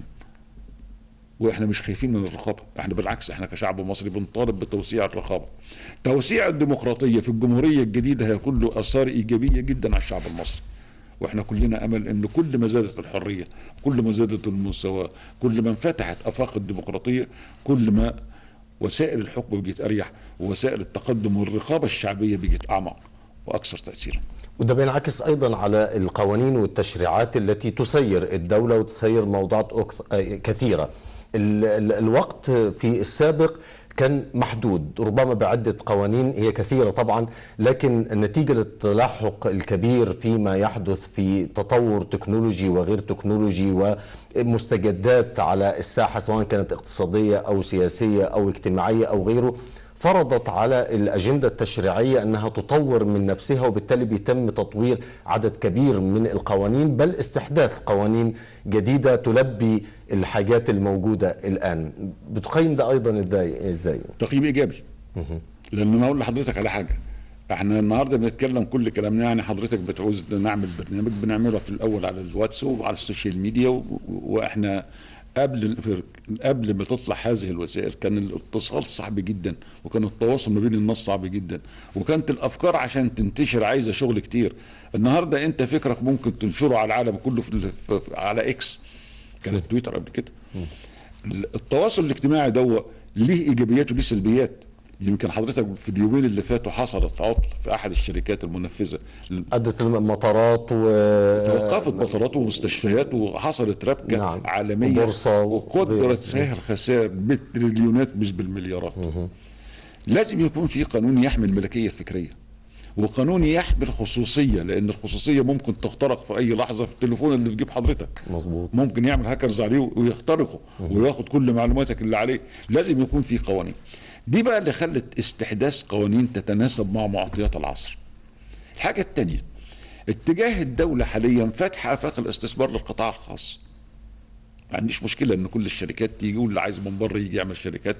[SPEAKER 2] واحنا مش خايفين من الرقابه احنا بالعكس احنا كشعب مصري بنطالب بتوسيع الرقابه توسيع الديمقراطيه في الجمهوريه الجديده هيكون له اثار ايجابيه جدا على الشعب المصري واحنا كلنا امل ان كل ما زادت الحريه كل ما زادت المساواه كل ما انفتحت افاق الديمقراطيه كل ما وسائل الحكم بقت اريح ووسائل التقدم والرقابه الشعبيه بقت اعمق واكثر تاثيرا
[SPEAKER 1] وده بينعكس ايضا على القوانين والتشريعات التي تسير الدوله وتسير موضوعات أكث- آه، كثيره. ال- ال- الوقت في السابق كان محدود ربما بعده قوانين هي كثيره طبعا لكن نتيجه للتلاحق الكبير فيما يحدث في تطور تكنولوجي وغير تكنولوجي ومستجدات على الساحه سواء كانت اقتصاديه او سياسيه او اجتماعيه او غيره فرضت على الأجندة التشريعية أنها تطور من نفسها وبالتالي بيتم تطوير عدد كبير من القوانين بل استحداث قوانين جديدة تلبي الحاجات الموجودة الآن بتقيم ده أيضا إزاي إزاي
[SPEAKER 2] تقييم ايجابي لان انا اقول لحضرتك على حاجه احنا النهارده بنتكلم كل كلامنا يعني حضرتك بتعوز نعمل برنامج بنعمله في الاول على الواتس وعلى السوشيال ميديا و- واحنا قبل في- قبل ما تطلع هذه الوسائل كان الاتصال صعب جدا وكان التواصل ما بين الناس صعب جدا وكانت الافكار عشان تنتشر عايزه شغل كتير النهارده انت فكرك ممكن تنشره على العالم كله في ال- في- في- على اكس كانت تويتر قبل كده التواصل الاجتماعي ده ليه ايجابيات وليه سلبيات يمكن حضرتك في اليومين اللي فاتوا حصلت عطل في احد الشركات المنفذه
[SPEAKER 1] أدت المطارات و
[SPEAKER 2] توقفت مطارات ومستشفيات وحصلت ربكه
[SPEAKER 1] نعم.
[SPEAKER 2] عالميه
[SPEAKER 1] وبورصة و-
[SPEAKER 2] وقدرت فيها الخسائر بالتريليونات مش بالمليارات لازم يكون في قانون يحمي الملكيه الفكريه وقانون يحمي الخصوصيه لان الخصوصيه ممكن تخترق في اي لحظه في التليفون اللي في جيب حضرتك
[SPEAKER 1] مظبوط
[SPEAKER 2] ممكن يعمل هاكرز عليه ويخترقه وياخد كل معلوماتك اللي عليه لازم يكون في قوانين دي بقى اللي خلت استحداث قوانين تتناسب مع معطيات العصر الحاجة التانية اتجاه الدولة حاليا فتح آفاق الاستثمار للقطاع الخاص ما عنديش مشكلة ان كل الشركات تيجي واللي عايز من بره يجي يعمل شركات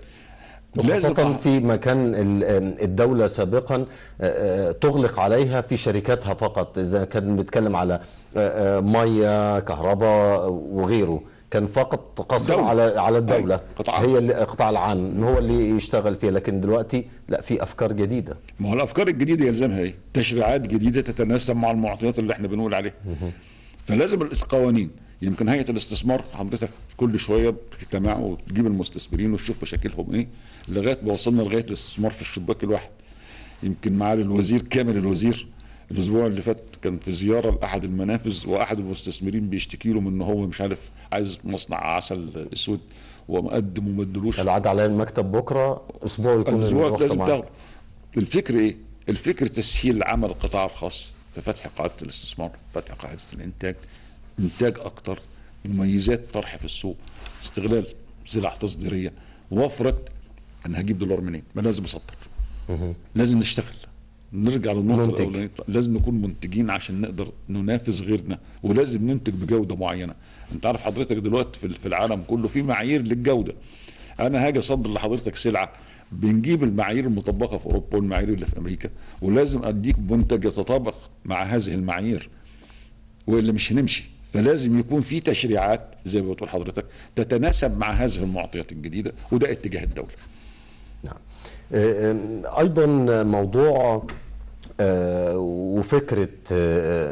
[SPEAKER 1] خاصة
[SPEAKER 2] أ-
[SPEAKER 1] في مكان ال- الدولة سابقا آه، آه، تغلق عليها في شركاتها فقط إذا كان بيتكلم على آه، آه، مية كهرباء وغيره كان فقط قصر
[SPEAKER 2] دولة.
[SPEAKER 1] على على الدولة
[SPEAKER 2] أيوة، قطاع
[SPEAKER 1] هي اللي- القطاع العام هو اللي يشتغل فيها لكن دلوقتي لا في أفكار جديدة
[SPEAKER 2] ما هو الافكار الجديده يلزمها ايه؟ تشريعات جديده تتناسب مع المعطيات اللي احنا بنقول عليها. فلازم القوانين يمكن هيئه الاستثمار حضرتك كل شويه بتجتمع وتجيب المستثمرين وتشوف مشاكلهم ايه لغايه ما وصلنا لغايه الاستثمار في الشباك الواحد. يمكن معالي الوزير كامل الوزير الاسبوع اللي فات كان في زياره لاحد المنافذ واحد المستثمرين بيشتكي له من ان هو مش عارف عايز مصنع عسل اسود ومقدم وما ادلوش
[SPEAKER 1] العاد على المكتب بكرة أسبوع يكون
[SPEAKER 2] الاسبوع
[SPEAKER 1] الرخصة
[SPEAKER 2] لازم
[SPEAKER 1] معاه.
[SPEAKER 2] تاخده الفكر ايه؟ الفكر تسهيل عمل القطاع الخاص في فتح قاعده الاستثمار، فتح قاعده الانتاج، انتاج اكتر، مميزات طرح في السوق، استغلال سلع تصديريه، وفره انا هجيب دولار منين؟ ما لازم اصدر. لازم نشتغل. نرجع للنقطه
[SPEAKER 1] منتج.
[SPEAKER 2] الاولانيه لازم نكون منتجين عشان نقدر ننافس غيرنا ولازم ننتج بجوده معينه انت عارف حضرتك دلوقتي في في العالم كله في معايير للجوده انا هاجي اصدر لحضرتك سلعه بنجيب المعايير المطبقه في اوروبا والمعايير اللي في امريكا ولازم اديك منتج يتطابق مع هذه المعايير والا مش هنمشي فلازم يكون في تشريعات زي ما بتقول حضرتك تتناسب مع هذه المعطيات الجديده وده اتجاه الدوله
[SPEAKER 1] نعم آه، آه، ايضا موضوع آه، وفكره آه،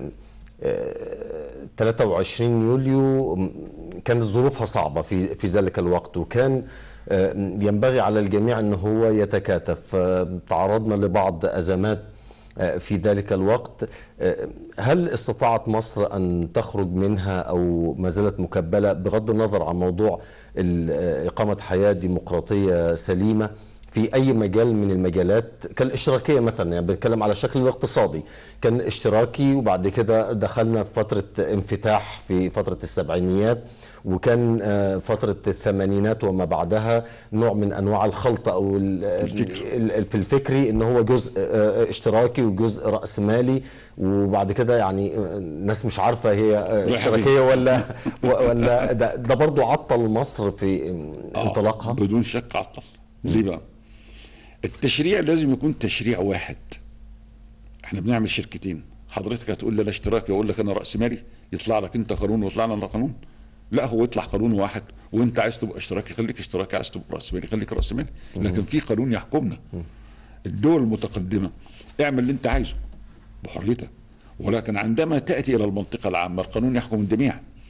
[SPEAKER 1] آه، 23 يوليو م، كانت ظروفها صعبه في في ذلك الوقت وكان آه، ينبغي على الجميع ان هو يتكاتف آه، تعرضنا لبعض ازمات آه، في ذلك الوقت آه، هل استطاعت مصر أن تخرج منها أو ما زالت مكبلة بغض النظر عن موضوع ال- آه، إقامة حياة ديمقراطية سليمة في أي مجال من المجالات كالاشتراكية مثلا يعني بنتكلم على الشكل الاقتصادي كان اشتراكي وبعد كده دخلنا في فترة انفتاح في فترة السبعينيات وكان آه، فترة الثمانينات وما بعدها نوع من أنواع الخلط أو ال-
[SPEAKER 2] الفكر.
[SPEAKER 1] ال- ال- في الفكري ان هو جزء آه، اشتراكي وجزء راسمالي وبعد كده يعني آه، الناس مش عارفه هي آه،
[SPEAKER 2] رايحة
[SPEAKER 1] اشتراكيه ولا ولا ده, ده برضو عطل مصر في
[SPEAKER 2] آه،
[SPEAKER 1] انطلاقها
[SPEAKER 2] بدون شك عطل ليه بقى التشريع لازم يكون تشريع واحد احنا بنعمل شركتين حضرتك هتقول لي انا اشتراكي واقول لك انا راس مالي يطلع لك انت قانون ويطلع لنا قانون لا هو يطلع قانون واحد وانت عايز تبقى اشتراكي خليك اشتراكي عايز تبقى راس مالي خليك راس مالي لكن في قانون يحكمنا الدول المتقدمه اعمل اللي انت عايزه بحريتك ولكن عندما تاتي الى المنطقه العامه القانون يحكم الجميع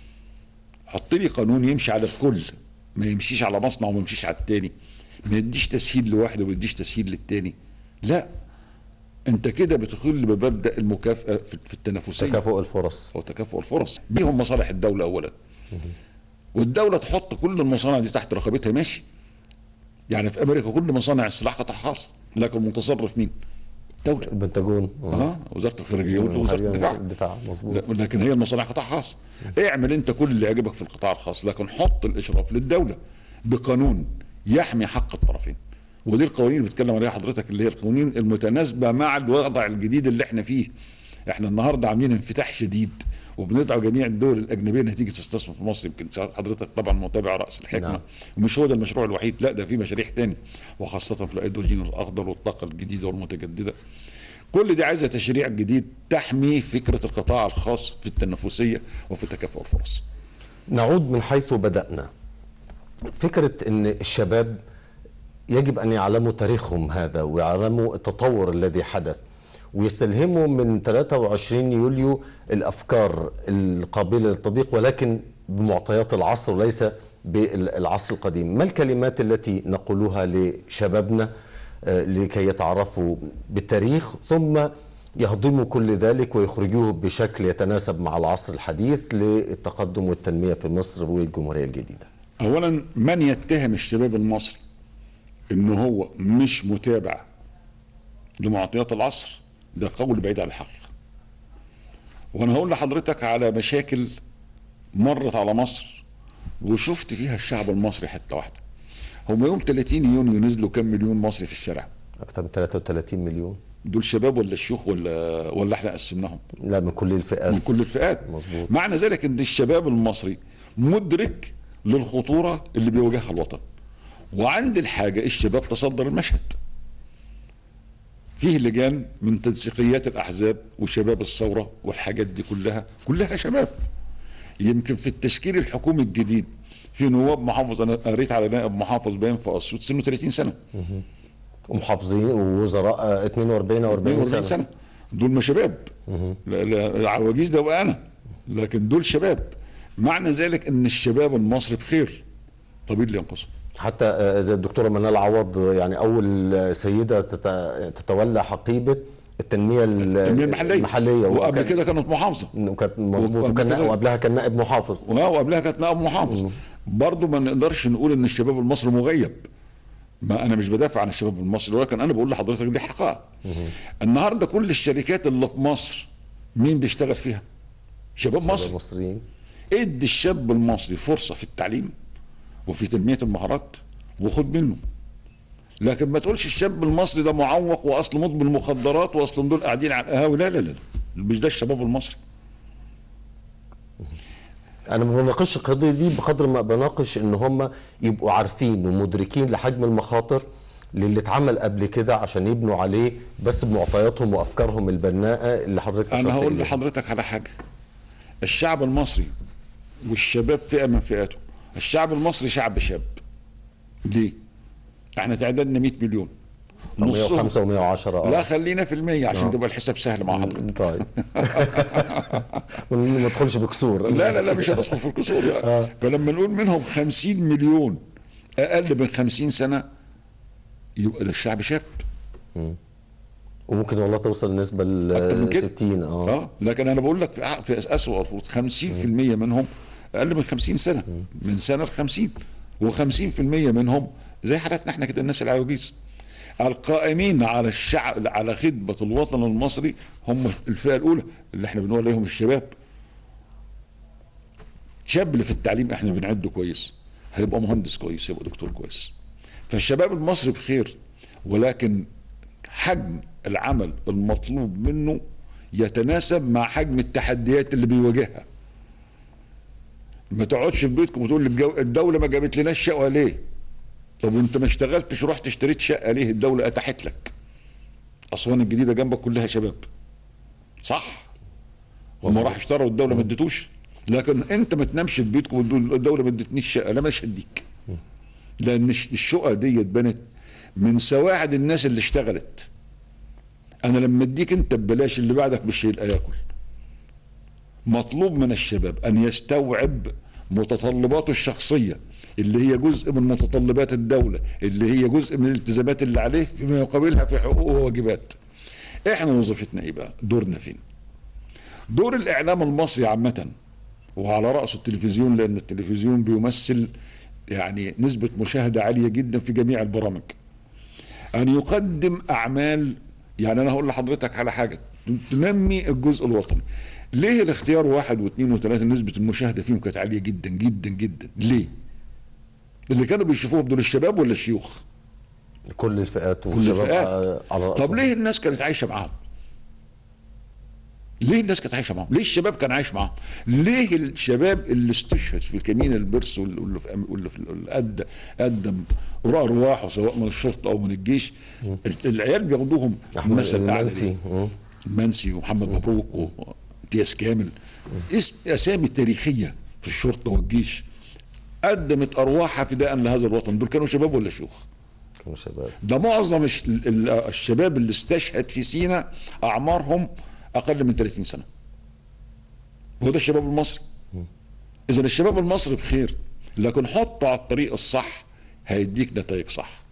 [SPEAKER 2] حط لي قانون يمشي على الكل ما يمشيش على مصنع وما يمشيش على التاني ما يديش تسهيل لواحد وما يديش تسهيل للتاني لا انت كده بتخل بمبدا المكافاه في في التنافسيه
[SPEAKER 1] تكافؤ الفرص
[SPEAKER 2] هو تكافؤ الفرص بيهم مصالح الدوله اولا والدوله تحط كل المصانع دي تحت رقابتها ماشي يعني في امريكا كل مصانع السلاح قطاع خاص لكن المتصرف مين؟ الدوله
[SPEAKER 1] البنتاجون
[SPEAKER 2] اه وزاره الخارجيه ووزاره الدفاع
[SPEAKER 1] الدفاع مظبوط
[SPEAKER 2] لا- لكن هي المصانع قطاع خاص اعمل انت كل اللي يعجبك في القطاع الخاص لكن حط الاشراف للدوله بقانون يحمي حق الطرفين ودي القوانين اللي بتكلم عليها حضرتك اللي هي القوانين المتناسبه مع الوضع الجديد اللي احنا فيه احنا النهارده عاملين انفتاح شديد وبندعو جميع الدول الاجنبيه انها تيجي تستثمر في مصر يمكن حضرتك طبعا متابع راس الحكمه
[SPEAKER 1] نعم.
[SPEAKER 2] نعم. ومش هو ده المشروع الوحيد لا ده في مشاريع تاني وخاصه في الهيدروجين الاخضر والطاقه الجديده والمتجدده كل دي عايزه تشريع جديد تحمي فكره القطاع الخاص في التنافسيه وفي تكافؤ الفرص
[SPEAKER 1] نعود من حيث بدأنا فكرة أن الشباب يجب أن يعلموا تاريخهم هذا ويعلموا التطور الذي حدث ويستلهموا من 23 يوليو الأفكار القابلة للتطبيق ولكن بمعطيات العصر وليس بالعصر القديم ما الكلمات التي نقولها لشبابنا آه، لكي يتعرفوا بالتاريخ ثم يهضموا كل ذلك ويخرجوه بشكل يتناسب مع العصر الحديث للتقدم والتنمية في مصر والجمهورية الجديدة
[SPEAKER 2] اولا من يتهم الشباب المصري ان هو مش متابع لمعطيات العصر ده قول بعيد عن الحقيقه وانا هقول لحضرتك على مشاكل مرت على مصر وشفت فيها الشعب المصري حته واحده هم يوم 30 يونيو نزلوا كام مليون مصري في الشارع
[SPEAKER 1] أكثر من 33 مليون
[SPEAKER 2] دول شباب ولا شيوخ ولا ولا احنا قسمناهم
[SPEAKER 1] لا من كل الفئات
[SPEAKER 2] من كل الفئات
[SPEAKER 1] مظبوط.
[SPEAKER 2] معنى ذلك ان الشباب المصري مدرك للخطوره اللي بيواجهها الوطن وعند الحاجه الشباب تصدر المشهد فيه لجان من تنسيقيات الاحزاب وشباب الثوره والحاجات دي كلها كلها شباب يمكن في التشكيل الحكومي الجديد في نواب محافظ انا قريت على نائب محافظ باين في اسيوط سنه 30 سنه
[SPEAKER 1] ومحافظين ووزراء آه، 42 او 40
[SPEAKER 2] 42
[SPEAKER 1] سنة,
[SPEAKER 2] سنه دول ما شباب لا لا العواجيز ده وانا لكن دول شباب معنى ذلك ان الشباب المصري بخير طب ايه اللي ينقصه
[SPEAKER 1] حتى آه، زي الدكتورة منال عوض آه، يعني أول آه، سيدة تت- تتولى حقيبة التنمية ال-
[SPEAKER 2] التنميه المحليه
[SPEAKER 1] المحلية
[SPEAKER 2] وقبل
[SPEAKER 1] وكان-
[SPEAKER 2] كده كانت محافظه
[SPEAKER 1] وكانت مظبوط
[SPEAKER 2] وقبل
[SPEAKER 1] وكان
[SPEAKER 2] كده-
[SPEAKER 1] وقبلها كان نائب محافظ
[SPEAKER 2] اه وقبلها كانت نائب محافظ برضه ما نقدرش نقول ان الشباب المصري مغيب ما انا مش بدافع عن الشباب المصري ولكن انا بقول لحضرتك دي حقائق النهارده كل الشركات اللي في مصر مين بيشتغل فيها شباب مصر
[SPEAKER 1] المصريين
[SPEAKER 2] ادي الشاب المصري فرصه في التعليم وفي تنميه المهارات وخد منه لكن ما تقولش الشاب المصري ده معوق واصل مدمن مخدرات واصل دول قاعدين على القهاوي لا لا لا مش ده الشباب المصري
[SPEAKER 1] انا ما بناقش القضيه دي بقدر ما بناقش ان هم يبقوا عارفين ومدركين لحجم المخاطر للي اتعمل قبل كده عشان يبنوا عليه بس بمعطياتهم وافكارهم البناءه اللي حضرتك
[SPEAKER 2] انا
[SPEAKER 1] أشرت
[SPEAKER 2] هقول
[SPEAKER 1] إليها.
[SPEAKER 2] لحضرتك على حاجه الشعب المصري والشباب فئه من فئاته الشعب المصري شعب شاب ليه احنا تعدادنا 100 مليون نصهم
[SPEAKER 1] 105 و110
[SPEAKER 2] لا
[SPEAKER 1] اه
[SPEAKER 2] خلينا في المية عشان
[SPEAKER 1] آه.
[SPEAKER 2] تبقى الحساب سهل مع حضرتك
[SPEAKER 1] طيب ما ندخلش بكسور
[SPEAKER 2] لا لا لا مش هندخل في الكسور يعني. فلما نقول منهم 50 مليون اقل من 50 سنه يبقى ده الشعب شاب
[SPEAKER 1] وممكن والله توصل النسبه
[SPEAKER 2] اكتر من
[SPEAKER 1] ل
[SPEAKER 2] كده
[SPEAKER 1] 60 اه
[SPEAKER 2] اه لكن انا بقول لك في في اسوء الفروض 50% منهم اقل من 50 سنه من سنه ل 50 و50% منهم زي حالتنا احنا كده الناس العواجيز القائمين على الشعب على خدمه الوطن المصري هم الفئه الاولى اللي احنا بنقول عليهم الشباب شاب اللي في التعليم احنا بنعده كويس هيبقى مهندس كويس هيبقى دكتور كويس فالشباب المصري بخير ولكن حجم العمل المطلوب منه يتناسب مع حجم التحديات اللي بيواجهها ما تقعدش في بيتكم وتقول لي الجو- الدوله ما جابت لناش شقه ليه طب وانت ما اشتغلتش رحت اشتريت شقه ليه الدوله اتاحت لك اسوان الجديده جنبك كلها شباب صح هم راح اشتروا الدوله ما اديتوش لكن انت ما تنامش في بيتكم وتقول الدوله ما ادتنيش شقه لا مش هديك لان الش- الشقه دي اتبنت من سواعد الناس اللي اشتغلت انا لما اديك انت ببلاش اللي بعدك مش هيلقى ياكل مطلوب من الشباب ان يستوعب متطلباته الشخصيه اللي هي جزء من متطلبات الدوله اللي هي جزء من الالتزامات اللي عليه فيما يقابلها في حقوق وواجبات احنا وظيفتنا ايه بقى دورنا فين دور الاعلام المصري عامه وعلى راسه التلفزيون لان التلفزيون بيمثل يعني نسبه مشاهده عاليه جدا في جميع البرامج ان يقدم اعمال يعني انا هقول لحضرتك على حاجه تنمي الجزء الوطني ليه الاختيار واحد واثنين وثلاثه نسبه المشاهده فيهم كانت عاليه جدا جدا جدا ليه اللي كانوا بيشوفوهم دول الشباب ولا الشيوخ
[SPEAKER 1] كل الفئات
[SPEAKER 2] كل
[SPEAKER 1] والشباب
[SPEAKER 2] الفئات
[SPEAKER 1] على- على
[SPEAKER 2] طب
[SPEAKER 1] رأسهم.
[SPEAKER 2] ليه الناس كانت عايشه معاهم ليه الناس كانت عايشه معاهم؟ ليه الشباب كان عايش معاهم؟ ليه الشباب اللي استشهد في الكمين البرس وال- واللي في واللي في اللي ادى قدم ارواحه سواء من الشرطه او من الجيش ال- العيال بياخدوهم
[SPEAKER 1] احمد
[SPEAKER 2] مثل أعلى
[SPEAKER 1] المنسي
[SPEAKER 2] ليه.
[SPEAKER 1] مم.
[SPEAKER 2] المنسي ومحمد مبروك وامتياز كامل اسم اسامي تاريخيه في الشرطه والجيش قدمت ارواحها فداء لهذا الوطن دول كانوا شباب ولا شيوخ؟
[SPEAKER 1] كانوا شباب
[SPEAKER 2] ده معظم الش- ال- ال- الشباب اللي استشهد في سينا اعمارهم اقل من 30 سنه هو ده الشباب المصري اذا الشباب المصري بخير لكن حطه على الطريق الصح هيديك نتائج صح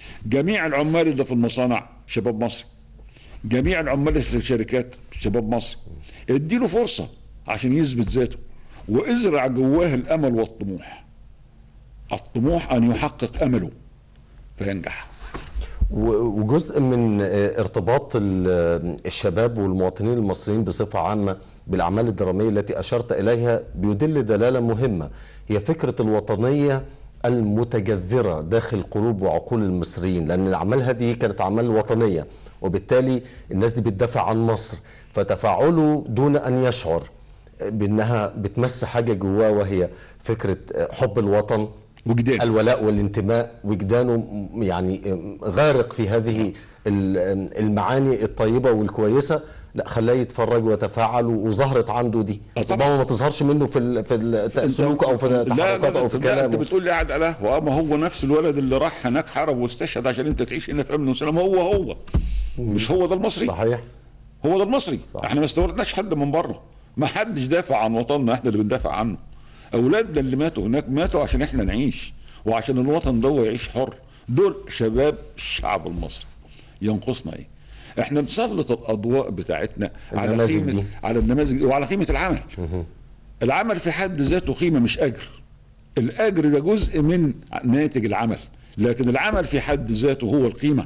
[SPEAKER 2] جميع العمال اللي في المصانع شباب مصري جميع العمال اللي في الشركات شباب مصري اديله فرصه عشان يثبت ذاته وازرع جواه الامل والطموح الطموح ان يحقق امله فينجح
[SPEAKER 1] و- وجزء من آه، ارتباط ال- الشباب والمواطنين المصريين بصفة عامة بالأعمال الدرامية التي أشرت إليها بيدل دلالة مهمة هي فكرة الوطنية المتجذرة داخل قلوب وعقول المصريين لأن الأعمال هذه كانت أعمال وطنية وبالتالي الناس دي بتدافع عن مصر فتفاعله دون أن يشعر بأنها بتمس حاجة جواه وهي فكرة آه، حب الوطن
[SPEAKER 2] وجدان.
[SPEAKER 1] الولاء والانتماء وجدانه م- يعني غارق في هذه ال- المعاني الطيبة والكويسة لا خلاه يتفرج ويتفاعل وظهرت عنده دي
[SPEAKER 2] آه طبعا.
[SPEAKER 1] طبعا ما تظهرش منه في ال- في ال- سلوكه او في
[SPEAKER 2] لا لا
[SPEAKER 1] تحركاته او في
[SPEAKER 2] لا انت
[SPEAKER 1] كلامه
[SPEAKER 2] بتقول لي قاعد على قهوه ما هو نفس الولد اللي راح هناك حرب واستشهد عشان انت تعيش هنا في امن وسلام هو هو مش هو ده المصري
[SPEAKER 1] صحيح
[SPEAKER 2] هو ده المصري
[SPEAKER 1] صح.
[SPEAKER 2] احنا ما استوردناش حد من بره ما حدش دافع عن وطننا احنا اللي بندافع عنه اولادنا اللي ماتوا هناك ماتوا عشان احنا نعيش وعشان الوطن ده يعيش حر دول شباب الشعب المصري ينقصنا ايه احنا نسلط الاضواء بتاعتنا على
[SPEAKER 1] النماذج
[SPEAKER 2] قيمه
[SPEAKER 1] دي.
[SPEAKER 2] على النماذج دي وعلى قيمه العمل العمل في حد ذاته قيمه مش اجر الاجر ده جزء من ناتج العمل لكن العمل في حد ذاته هو القيمه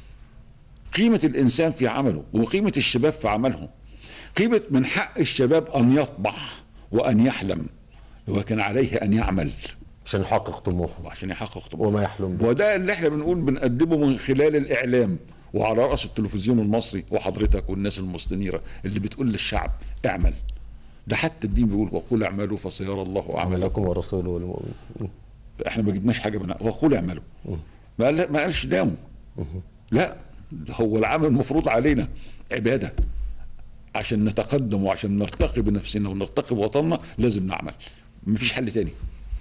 [SPEAKER 2] قيمة الإنسان في عمله وقيمة الشباب في عملهم قيمة من حق الشباب أن يطمح وأن يحلم ولكن عليه أن يعمل
[SPEAKER 1] عشان يحقق طموحه
[SPEAKER 2] عشان يحقق طموحه
[SPEAKER 1] وما يحلم به
[SPEAKER 2] وده اللي احنا بنقول بنقدمه من خلال الإعلام وعلى رأس التلفزيون المصري وحضرتك والناس المستنيرة اللي بتقول للشعب اعمل ده حتى الدين بيقول وقول اعملوا فسيرى الله أعمالكم
[SPEAKER 1] عملكم ورسوله والمؤمنين
[SPEAKER 2] احنا ما جبناش حاجه من وقول اعملوا ما قال ما قالش داموا لا ده هو العمل المفروض علينا عباده عشان نتقدم وعشان نرتقي بنفسنا ونرتقي بوطننا لازم نعمل مفيش حل تاني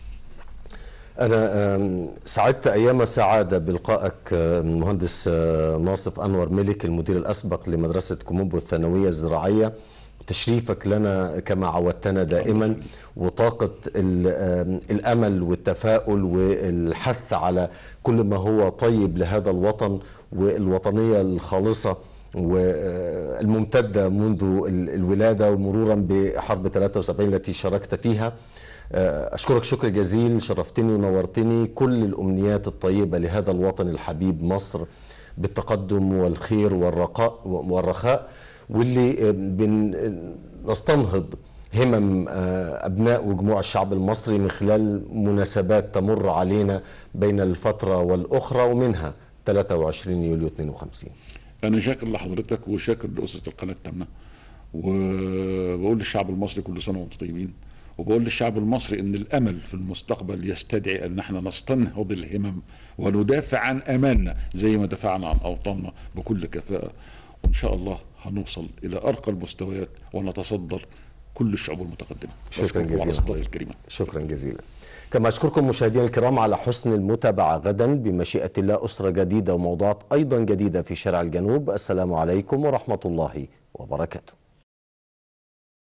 [SPEAKER 1] أنا آم، سعدت أيام سعادة بلقائك آم، المهندس آه، ناصف أنور ملك المدير الأسبق لمدرسة كومومبو الثانوية الزراعية تشريفك لنا كما عودتنا دائما وطاقة ال- آم، الأمل والتفاؤل والحث على كل ما هو طيب لهذا الوطن والوطنية الخالصة والممتدة منذ ال- الولادة ومرورا بحرب 73 التي شاركت فيها أشكرك شكر جزيل شرفتني ونورتني كل الأمنيات الطيبة لهذا الوطن الحبيب مصر بالتقدم والخير والرقاء والرخاء واللي بنستنهض همم أبناء وجموع الشعب المصري من خلال مناسبات تمر علينا بين الفترة والأخرى ومنها 23 يوليو 52
[SPEAKER 2] انا شاكر لحضرتك وشاكر لاسره القناه التامنه وبقول للشعب المصري كل سنه وانتم طيبين وبقول للشعب المصري ان الامل في المستقبل يستدعي ان احنا نستنهض الهمم وندافع عن امالنا زي ما دافعنا عن اوطاننا بكل كفاءه وان شاء الله هنوصل الى ارقى المستويات ونتصدر كل الشعوب المتقدمه
[SPEAKER 1] شكراً
[SPEAKER 2] أشكركم
[SPEAKER 1] جزيلاً.
[SPEAKER 2] على الاستضافه الكريمه
[SPEAKER 1] شكرا جزيلا كما أشكركم مشاهدينا الكرام على حسن المتابعة غدا بمشيئة الله أسرة جديدة وموضوعات أيضا جديدة في شارع الجنوب السلام عليكم ورحمة الله وبركاته